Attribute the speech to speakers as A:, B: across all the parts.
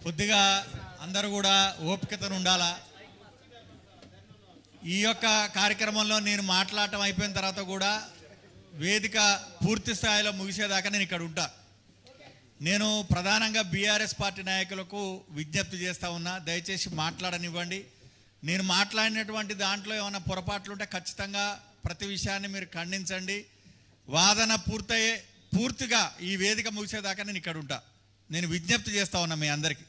A: కొద్దిగా అందరూ కూడా ఓపికతను ఉండాలా ఈ యొక్క కార్యక్రమంలో నేను మాట్లాడటం అయిపోయిన తర్వాత కూడా వేదిక పూర్తి స్థాయిలో ముగిసేదాకా నేను ఇక్కడ ఉంటా నేను ప్రధానంగా బీఆర్ఎస్ పార్టీ నాయకులకు విజ్ఞప్తి చేస్తా ఉన్నా దయచేసి మాట్లాడనివ్వండి నేను మాట్లాడినటువంటి దాంట్లో ఏమైనా పొరపాట్లు ఉంటే ఖచ్చితంగా ప్రతి విషయాన్ని మీరు ఖండించండి వాదన పూర్తయ్యే పూర్తిగా ఈ వేదిక ముగిసేదాకా నేను ఇక్కడ ఉంటా నేను విజ్ఞప్తి చేస్తా ఉన్నా మీ అందరికీ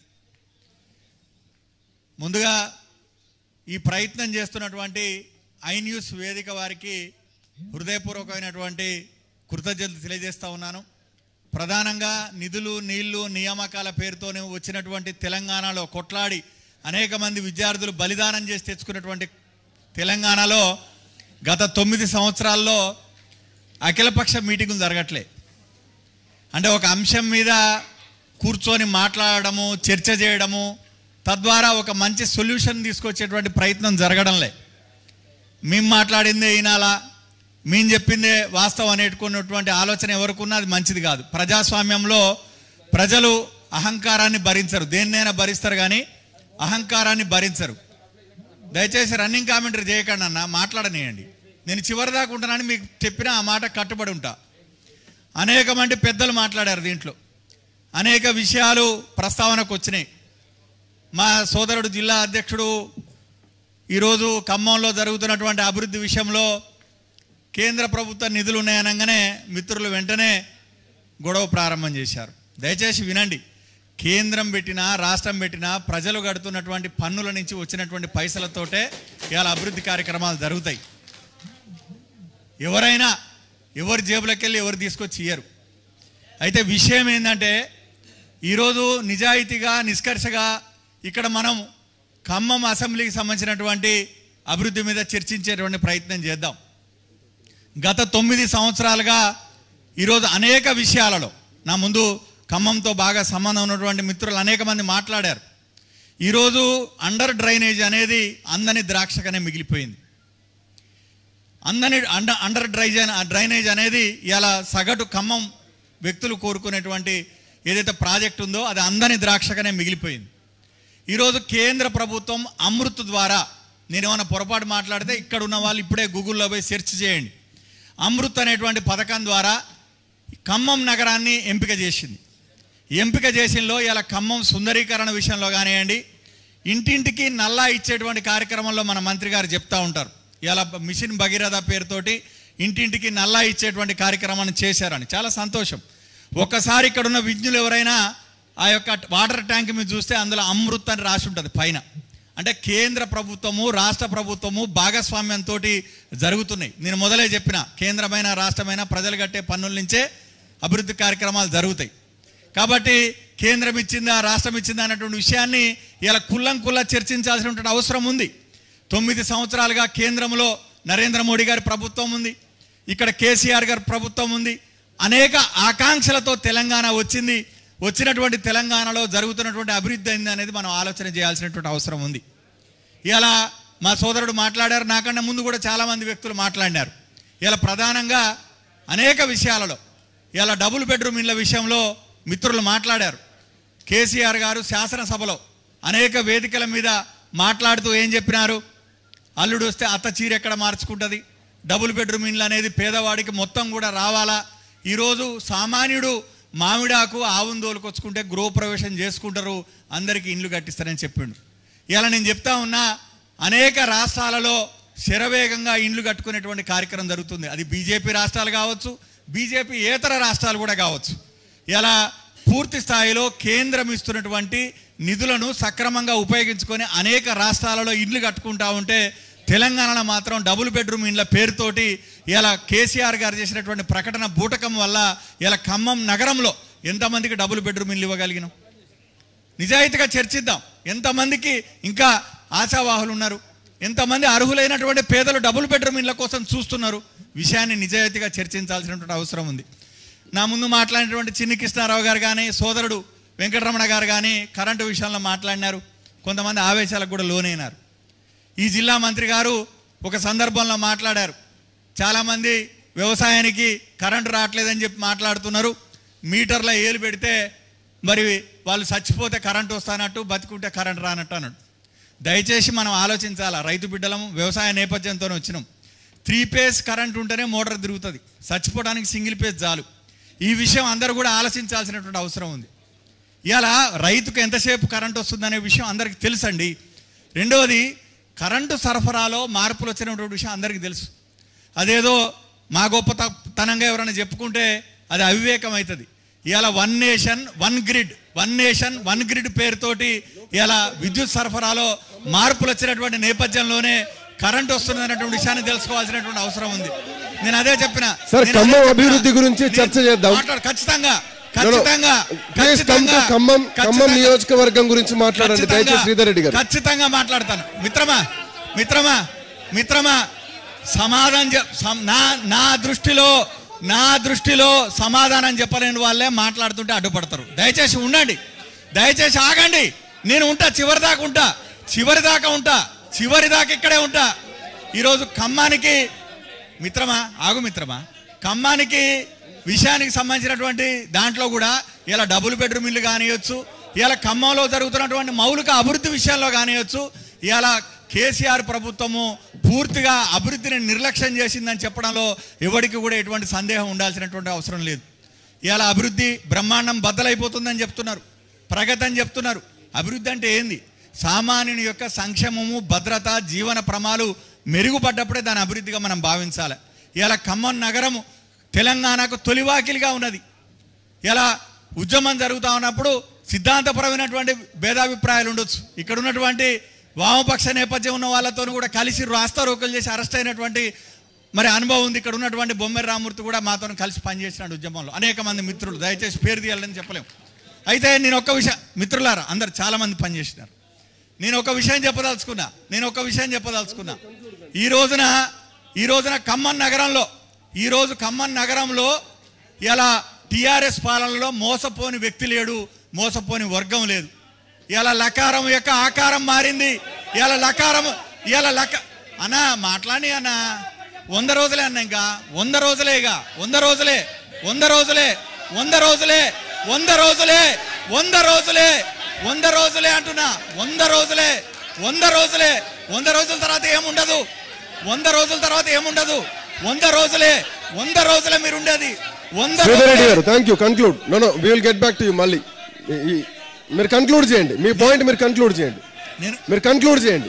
A: ముందుగా ఈ ప్రయత్నం చేస్తున్నటువంటి ఐ న్యూస్ వేదిక వారికి హృదయపూర్వకమైనటువంటి కృతజ్ఞతలు తెలియజేస్తా ఉన్నాను ప్రధానంగా నిధులు నీళ్లు నియామకాల పేరుతోనే వచ్చినటువంటి తెలంగాణలో కొట్లాడి అనేక మంది విద్యార్థులు బలిదానం చేసి తెచ్చుకున్నటువంటి తెలంగాణలో గత తొమ్మిది సంవత్సరాల్లో అఖిలపక్ష మీటింగులు జరగట్లే అంటే ఒక అంశం మీద కూర్చొని మాట్లాడడము చర్చ చేయడము తద్వారా ఒక మంచి సొల్యూషన్ తీసుకొచ్చేటువంటి ప్రయత్నం జరగడంలే మేము మాట్లాడిందే వినాలా మేము చెప్పిందే వాస్తవం అనేటుకున్నటువంటి ఆలోచన ఎవరికున్నా అది మంచిది కాదు ప్రజాస్వామ్యంలో ప్రజలు అహంకారాన్ని భరించరు దేన్నైనా భరిస్తారు కానీ అహంకారాన్ని భరించరు దయచేసి రన్నింగ్ కామెంటరీ చేయకండి అన్న మాట్లాడనియండి నేను చివరి దాకా ఉంటానని మీకు చెప్పిన ఆ మాట కట్టుబడి ఉంటా అనేక మంది పెద్దలు మాట్లాడారు దీంట్లో అనేక విషయాలు ప్రస్తావనకు వచ్చినాయి మా సోదరుడు జిల్లా అధ్యక్షుడు ఈరోజు ఖమ్మంలో జరుగుతున్నటువంటి అభివృద్ధి విషయంలో కేంద్ర ప్రభుత్వ నిధులు ఉన్నాయనగానే మిత్రులు వెంటనే గొడవ ప్రారంభం చేశారు దయచేసి వినండి కేంద్రం పెట్టినా రాష్ట్రం పెట్టినా ప్రజలు కడుతున్నటువంటి పన్నుల నుంచి వచ్చినటువంటి పైసలతోటే ఇవాళ అభివృద్ధి కార్యక్రమాలు జరుగుతాయి ఎవరైనా ఎవరి జేబులోకి వెళ్ళి ఎవరు తీసుకొచ్చి ఇయ్యరు అయితే విషయం ఏంటంటే ఈరోజు నిజాయితీగా నిష్కర్షగా ఇక్కడ మనం ఖమ్మం అసెంబ్లీకి సంబంధించినటువంటి అభివృద్ధి మీద చర్చించేటువంటి ప్రయత్నం చేద్దాం గత తొమ్మిది సంవత్సరాలుగా ఈరోజు అనేక విషయాలలో నా ముందు ఖమ్మంతో బాగా సంబంధం ఉన్నటువంటి మిత్రులు అనేక మంది మాట్లాడారు ఈరోజు అండర్ డ్రైనేజ్ అనేది అందని ద్రాక్షగానే మిగిలిపోయింది అందని అండర్ అండర్ డ్రైజ్ డ్రైనేజ్ అనేది ఇలా సగటు ఖమ్మం వ్యక్తులు కోరుకునేటువంటి ఏదైతే ప్రాజెక్ట్ ఉందో అది అందని ద్రాక్షగానే మిగిలిపోయింది ఈరోజు కేంద్ర ప్రభుత్వం అమృత్ ద్వారా నేను ఏమైనా పొరపాటు మాట్లాడితే ఇక్కడ ఉన్న వాళ్ళు ఇప్పుడే గూగుల్లో పోయి సెర్చ్ చేయండి అమృత్ అనేటువంటి పథకం ద్వారా ఖమ్మం నగరాన్ని ఎంపిక చేసింది ఎంపిక చేసినలో ఇలా ఖమ్మం సుందరీకరణ విషయంలో కానివ్వండి ఇంటింటికి నల్లా ఇచ్చేటువంటి కార్యక్రమంలో మన మంత్రి గారు చెప్తా ఉంటారు ఇలా మిషన్ భగీరథ పేరుతోటి ఇంటింటికి నల్లా ఇచ్చేటువంటి కార్యక్రమాన్ని చేశారని చాలా సంతోషం ఒక్కసారి ఇక్కడ ఉన్న విజ్ఞులు ఎవరైనా ఆ యొక్క వాటర్ ట్యాంక్ మీద చూస్తే అందులో అమృత్ అని రాసి ఉంటుంది పైన అంటే కేంద్ర ప్రభుత్వము రాష్ట్ర ప్రభుత్వము భాగస్వామ్యంతో జరుగుతున్నాయి నేను మొదలే చెప్పిన కేంద్రమైన రాష్ట్రమైన ప్రజలు కట్టే పన్నుల నుంచే అభివృద్ధి కార్యక్రమాలు జరుగుతాయి కాబట్టి కేంద్రం ఇచ్చిందా రాష్ట్రం ఇచ్చిందా అన్నటువంటి విషయాన్ని ఇలా కుల్లం కుల్లా చర్చించాల్సినటువంటి అవసరం ఉంది తొమ్మిది సంవత్సరాలుగా కేంద్రంలో నరేంద్ర మోడీ గారి ప్రభుత్వం ఉంది ఇక్కడ కేసీఆర్ గారి ప్రభుత్వం ఉంది అనేక ఆకాంక్షలతో తెలంగాణ వచ్చింది వచ్చినటువంటి తెలంగాణలో జరుగుతున్నటువంటి అభివృద్ధి అయింది అనేది మనం ఆలోచన చేయాల్సినటువంటి అవసరం ఉంది ఇలా మా సోదరుడు మాట్లాడారు నాకన్నా ముందు కూడా చాలామంది వ్యక్తులు మాట్లాడినారు ఇలా ప్రధానంగా అనేక విషయాలలో ఇలా డబుల్ బెడ్రూమ్ ఇళ్ళ విషయంలో మిత్రులు మాట్లాడారు కేసీఆర్ గారు శాసనసభలో అనేక వేదికల మీద మాట్లాడుతూ ఏం చెప్పినారు అల్లుడు వస్తే అత్త చీర ఎక్కడ మార్చుకుంటుంది డబుల్ బెడ్రూమ్ ఇండ్లు అనేది పేదవాడికి మొత్తం కూడా రావాలా ఈరోజు సామాన్యుడు మామిడాకు ఆవును దోలుకొచ్చుకుంటే గృహప్రవేశం చేసుకుంటారు అందరికీ ఇండ్లు కట్టిస్తారని చెప్పిండు ఇలా నేను చెప్తా ఉన్నా అనేక రాష్ట్రాలలో శరవేగంగా ఇండ్లు కట్టుకునేటువంటి కార్యక్రమం జరుగుతుంది అది బీజేపీ రాష్ట్రాలు కావచ్చు బీజేపీ ఏతర రాష్ట్రాలు కూడా కావచ్చు ఇలా పూర్తి స్థాయిలో కేంద్రం ఇస్తున్నటువంటి నిధులను సక్రమంగా ఉపయోగించుకొని అనేక రాష్ట్రాలలో ఇండ్లు కట్టుకుంటా ఉంటే తెలంగాణలో మాత్రం డబుల్ బెడ్రూమ్ ఇండ్ల పేరుతోటి ఇలా కేసీఆర్ గారు చేసినటువంటి ప్రకటన బూటకం వల్ల ఇలా ఖమ్మం నగరంలో ఎంతమందికి డబుల్ బెడ్రూమ్ ఇల్లు ఇవ్వగలిగినాం నిజాయితీగా చర్చిద్దాం ఎంతమందికి ఇంకా ఆశావాహులు ఉన్నారు ఎంతమంది అర్హులైనటువంటి పేదలు డబుల్ బెడ్రూమ్ ఇళ్ళ కోసం చూస్తున్నారు విషయాన్ని నిజాయితీగా చర్చించాల్సినటువంటి అవసరం ఉంది నా ముందు మాట్లాడినటువంటి చిన్ని కృష్ణారావు గారు కానీ సోదరుడు వెంకటరమణ గారు కానీ కరెంటు విషయంలో మాట్లాడినారు కొంతమంది ఆవేశాలకు కూడా లోనైనారు ఈ జిల్లా మంత్రి గారు ఒక సందర్భంలో మాట్లాడారు చాలామంది వ్యవసాయానికి కరెంటు రావట్లేదని చెప్పి మాట్లాడుతున్నారు మీటర్ల ఏలు పెడితే మరి వాళ్ళు చచ్చిపోతే కరెంట్ వస్తానట్టు బతికుంటే కరెంట్ రానట్టు అన్నట్టు దయచేసి మనం ఆలోచించాలా రైతు బిడ్డలం వ్యవసాయ నేపథ్యంతో వచ్చినాం త్రీ పేస్ కరెంట్ ఉంటేనే మోటార్ తిరుగుతుంది చచ్చిపోవడానికి సింగిల్ పేజ్ చాలు ఈ విషయం అందరూ కూడా ఆలోచించాల్సినటువంటి అవసరం ఉంది ఇవాళ రైతుకు ఎంతసేపు కరెంట్ వస్తుందనే విషయం అందరికీ తెలుసండి రెండవది కరెంటు సరఫరాలో మార్పులు వచ్చినటువంటి విషయం అందరికీ తెలుసు అదేదో మా గొప్పతనంగా ఎవరైనా చెప్పుకుంటే అది అవివేకం అవుతుంది ఇవాళ one nation one grid one nation one grid పేరుతోటి ఇలా విద్యుత్ సరఫరాలో మార్పులు వచ్చినటువంటి నేపథ్యంలోనే కరెంట్ వస్తుందన్నటువంటి విషయాన్ని తెలుసుకోవాల్సినటువంటి అవసరం ఉంది నేను అదే చెప్పిన
B: సార్,
A: నేను అదే
B: ఖమ్మం
A: చెప్పిన.
B: అభివృద్ధి గురించి
A: నేను
B: చర్చ చేద్దాం.
A: మాట్లాడు ఖచ్చితంగా
B: No, no.
A: ఖచ్చితంగా
B: ప్లీజ్ కమ్ టు
A: ఖచ్చితంగా,
B: ఖమ్మం ఖమ్మం
A: ఖచ్చితంగా.
B: నియోజకవర్గం గురించి మాట్లాడండి
A: ఖచ్చితంగా,
B: దయచేసి శ్రీధర్ రెడ్డి గారు
A: ఖచ్చితంగా మాట్లాడతాను మిత్రమా మిత్రమా మిత్రమా సమాధానం చెప్ సం- నా నా దృష్టిలో నా దృష్టిలో సమాధానం చెప్పలేని వాళ్ళే మాట్లాడుతుంటే అడ్డుపడతారు దయచేసి ఉండండి దయచేసి ఆగండి నేను ఉంటా చివరి దాకా ఉంటా చివరి దాకా ఉంటా చివరి దాకా ఇక్కడే ఉంటా ఈరోజు ఖమ్మానికి మిత్రమా ఆగు మిత్రమా ఖమ్మానికి విషయానికి సంబంధించినటువంటి దాంట్లో కూడా ఇలా డబుల్ బెడ్రూమ్ ఇల్లు కానియొచ్చు ఇలా ఖమ్మంలో జరుగుతున్నటువంటి మౌలిక అభివృద్ధి విషయాల్లో కానియొచ్చు ఇలా కేసీఆర్ ప్రభుత్వము పూర్తిగా అభివృద్ధిని నిర్లక్ష్యం చేసిందని చెప్పడంలో ఎవరికి కూడా ఎటువంటి సందేహం ఉండాల్సినటువంటి అవసరం లేదు ఇలా అభివృద్ధి బ్రహ్మాండం బద్దలైపోతుందని చెప్తున్నారు ప్రగతి అని చెప్తున్నారు అభివృద్ధి అంటే ఏంది సామాన్యుని యొక్క సంక్షేమము భద్రత జీవన ప్రమాలు మెరుగుపడ్డప్పుడే దాని అభివృద్ధిగా మనం భావించాలి ఇలా ఖమ్మం నగరము తెలంగాణకు తొలివాకిలిగా ఉన్నది ఇలా ఉద్యమం జరుగుతూ ఉన్నప్పుడు సిద్ధాంతపరమైనటువంటి భేదాభిప్రాయాలు ఉండొచ్చు ఇక్కడ ఉన్నటువంటి వామపక్ష నేపథ్యం ఉన్న వాళ్ళతో కూడా కలిసి రాస్తా రోకలు చేసి అరెస్ట్ అయినటువంటి మరి అనుభవం ఉంది ఇక్కడ ఉన్నటువంటి బొమ్మెర రామూర్తి కూడా మాతో కలిసి పనిచేసినాడు ఉద్యమంలో అనేక మంది మిత్రులు దయచేసి పేరు తీయాలని చెప్పలేము అయితే నేను ఒక్క విషయం మిత్రులారా అందరు చాలా మంది పనిచేసినారు నేను ఒక విషయం చెప్పదలుచుకున్నా నేను ఒక విషయం చెప్పదలుచుకున్నా ఈ రోజున ఈ రోజున ఖమ్మం నగరంలో ఈ రోజు ఖమ్మం నగరంలో ఇలా టిఆర్ఎస్ పాలనలో మోసపోని వ్యక్తి లేడు మోసపోని వర్గం లేదు ఇలా లకారం యొక్క ఆకారం మారింది ఇలా లకారం ఇలా లక అన్నా మాట్లాడి అన్నా వంద రోజులే అన్న ఇంకా వంద రోజులేగా వంద రోజులే వంద రోజులే వంద రోజులే వంద రోజులే వంద రోజులే వంద రోజులే అంటున్నా వంద రోజులే వంద రోజులే వంద రోజుల తర్వాత ఏముండదు వంద రోజుల తర్వాత ఏముండదు వంద రోజులే వంద రోజులే మీరు ఉండేది వంద
B: శ్రీధర్ రెడ్డి
A: రోజులే.
B: గారు thank you conclude no no we will get back to you మళ్ళీ ఈ- ఈ- మీరు కన్క్లూడ్ చేయండి మీ పాయింట్ మీరు కన్క్లూడ్ చేయండి
A: నేను
B: మీరు కన్క్లూడ్ చేయండి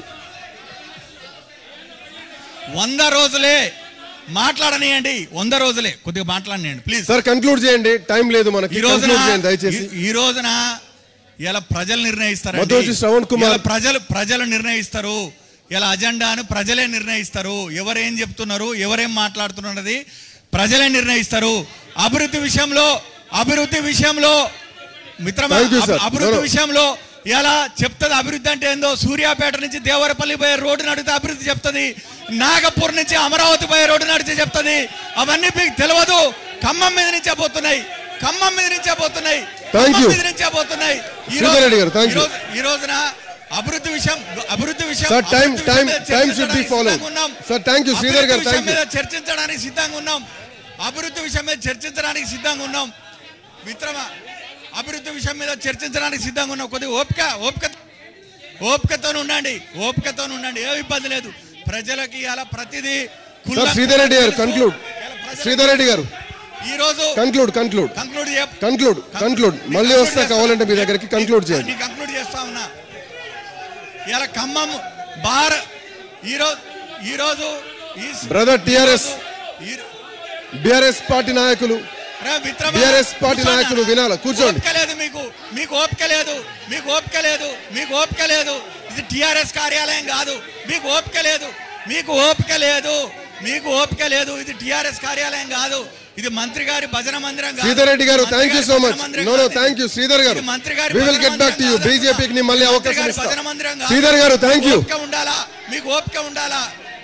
A: వంద రోజులే మాట్లాడనియండి వంద రోజులే కొద్దిగా మాట్లాడనియండి ప్లీజ్
B: సార్ కన్క్లూడ్ చేయండి టైం లేదు మనకి
A: ఈ రోజున
B: కన్క్లూడ్ చేయండి దయచేసి
A: ఈ- ఈ రోజున ఇలా ప్రజలు నిర్ణయిస్తారు
B: మధోజి శ్రవణ్ కుమార్.
A: ప్రజలు ప్రజలు నిర్ణయిస్తారు ఇలా అజెండాను ప్రజలే నిర్ణయిస్తారు ఎవరేం చెప్తున్నారు ఎవరేం మాట్లాడుతున్నది ప్రజలే నిర్ణయిస్తారు అభివృద్ధి విషయంలో అభివృద్ధి విషయంలో మిత్రమా
B: Thank you, sir.
A: అభి- అభివృద్ధి
B: No, no.
A: విషయంలో ఇలా చెప్తుంది అభివృద్ధి అంటే ఏందో సూర్యాపేట నుంచి దేవరపల్లి పోయే రోడ్డు నడితే అభివృద్ధి చెప్తుంది నాగపూర్ నుంచి అమరావతి పోయే రోడ్డు నడిచి చెప్తుంది అవన్నీ మీకు తెలియదు ఖమ్మం మీద నుంచే పోతున్నాయి ఖమ్మం మీద నుంచే పోతున్నాయి
B: Thank
A: ఖమ్మం
B: you.
A: మీద నుంచే పోతున్నాయి ఈ
B: శ్రీధర్
A: రోజు-
B: రెడ్డి గారు, thank
A: ఈ
B: you.
A: రోజు- ఈ రోజున అభివృద్ధి విషయం అభివృద్ధి విషయం
B: Sir, time-
A: అభివృద్ధి విషయం
B: time-
A: మీద
B: time should be
A: చర్చించడానికి
B: followed.
A: సిద్ధంగా ఉన్నాం.
B: Sir, thank you. శ్రీధర్ గారు,
A: అభివృద్ధి విషయం
B: thank you.
A: మీద చర్చించడానికి సిద్ధంగా ఉన్నాం అభివృద్ధి విషయం మీద చర్చించడానికి సిద్ధంగా ఉన్నాం మిత్రమా అభివృద్ధి విషయం మీద చర్చించడానికి సిద్ధంగా ఉన్నాం కొద్దిగా ఓపిక ఓపిక ఓపికతో ఉండండి ఓపికతో ఉండండి ఏ ఇబ్బంది లేదు ప్రజలకి ఇలా ప్రతిదీ
B: సార్ శ్రీధర్ రెడ్డి గారు కన్క్లూడ్ శ్రీధర్ రెడ్డి గారు
A: ఈ రోజు
B: conclude conclude
A: conclude
B: conclude conclude మళ్ళీ వస్తా కావాలంటే మీ దగ్గరికి కన్క్లూడ్ చేయండి
A: కంక్లూడ్ చేస్తా ఉన్నా ఇలా ఖమ్మం బార్ ఈరోజు ఈరోజు ఈ
B: Brother TRS.
A: ఈ-
B: బిఆర్ఎస్ పార్టీ నాయకులు
A: రే మిత్రమా,
B: BRS పార్టీ
A: కూర్చోండి
B: నాయకులు
A: అన్న.
B: వినాలా? కూర్చోండి.
A: ఓపిక లేదు మీకు మీకు ఓపిక లేదు మీకు ఓపిక లేదు మీకు ఓపిక లేదు ఇది టిఆర్ఎస్ కార్యాలయం కాదు మీకు ఓపిక లేదు మీకు ఓపిక లేదు మీకు ఓపిక లేదు ఇది టిఆర్ఎస్ కార్యాలయం కాదు ఇది మంత్రి గారి భజన మందిరం కాదు.
B: శ్రీధర్ రెడ్డి గారు
A: మంత్రి
B: థ్యాంక్ యూ
A: గారి
B: సో
A: భజన
B: మచ్
A: మందిరం
B: నో నో
A: కాదు ఇది.
B: థ్యాంక్ యూ శ్రీధర్ గారు
A: ఇది మంత్రి గారి
B: వి విల్
A: భజన
B: గెట్ బ్యాక్ టు యూ
A: మందిరం కాదు.
B: బీజేపీకి మళ్ళీ
A: మంత్రి
B: అవకాశం
A: గారి
B: ఇస్తా
A: భజన మందిరం కాదు.
B: శ్రీధర్ గారు థ్యాంక్ యూ
A: ఓపిక ఉండాలా మీకు ఓపిక ఉండాలా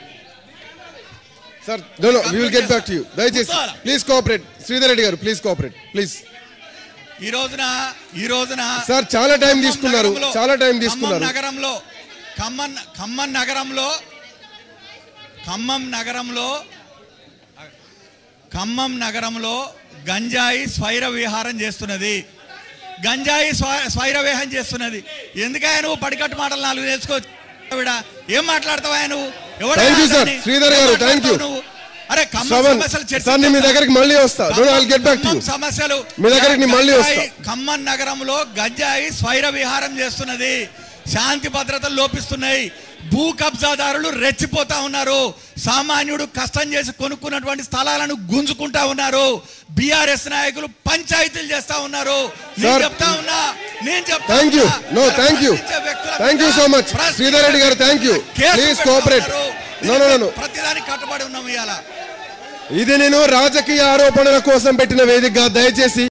B: sir no no we will get back to you దయచేసి
A: కూర్చోవాలా?
B: ప్లీజ్ కోఆపరేట్ శ్రీధర్ రెడ్డి గారు ప్లీజ్ కోఆపరేట్ ప్లీజ్
A: ఈ రోజున ఈ రోజున
B: సార్ చాలా టైం
A: ఖమ్మం
B: తీసుకున్నారు
A: నగరంలో-
B: చాలా టైం
A: ఖమ్మం
B: తీసుకున్నారు
A: నగరంలో ఖమ్మం ఖమ్మం నగరంలో ఖమ్మం నగరంలో ఖమ్మం నగరంలో గంజాయి స్వైర విహారం చేస్తున్నది గంజాయి స్వ- స్వైరవేహం చేస్తున్నది ఎందుకయ్యా నువ్వు పడికట్టు మాటలు నాలుగు నేర్చుకోవచ్చు ఆవిడ ఏం మాట్లాడతావా నువ్వు ఎవడా
B: Thank you, sir.
A: అతన్ని?
B: శ్రీధర్
A: ఏం
B: గారు, thank you.
A: మాట్లాడతావు నువ్వు? అరే ఖమ్మం
B: శ్రవణ్
A: సమస్యలు
B: సార్ నేను మీ
A: చర్చించేద్దాం.
B: దగ్గరికి మళ్ళీ వస్తా don't I'll get back to
A: Khammam సమస్యలు
B: మీ దగ్గరికి నేను మళ్ళీ వస్తా.
A: గంజాయి ఖమ్మం నగరంలో గంజాయి స్వైర విహారం చేస్తున్నది శాంతి భద్రతలు లోపిస్తున్నాయి భూ కబ్జాదారులు రెచ్చిపోతా ఉన్నారు సామాన్యుడు కష్టం చేసి కొనుక్కున్నటువంటి స్థలాలను గుంజుకుంటా ఉన్నారు బీఆర్ఎస్ నాయకులు పంచాయతీలు చేస్తా ఉన్నారు నేను
B: Sir,
A: చెప్తా ఉన్నా నేను చెప్తా
B: థ్యాంక్ యూ
A: ఉన్నా.
B: నో
A: మరి
B: థ్యాంక్ యూ
A: ప్రశ్నించే వ్యక్తుల
B: థ్యాంక్ యూ
A: మీద
B: సో మచ్
A: ప్రశ్నించే
B: శ్రీధర్ రెడ్డి గారు థ్యాంక్ యూ
A: కేసులు
B: ప్లీజ్
A: పెడతా
B: కోఆపరేట్
A: ఉన్నారు.
B: నో నో నో
A: ప్రతిదానికి కట్టుబడి ఉన్నాం ఇవాళ
B: ఇది నేను రాజకీయ ఆరోపణల కోసం పెట్టిన వేదికగా దయచేసి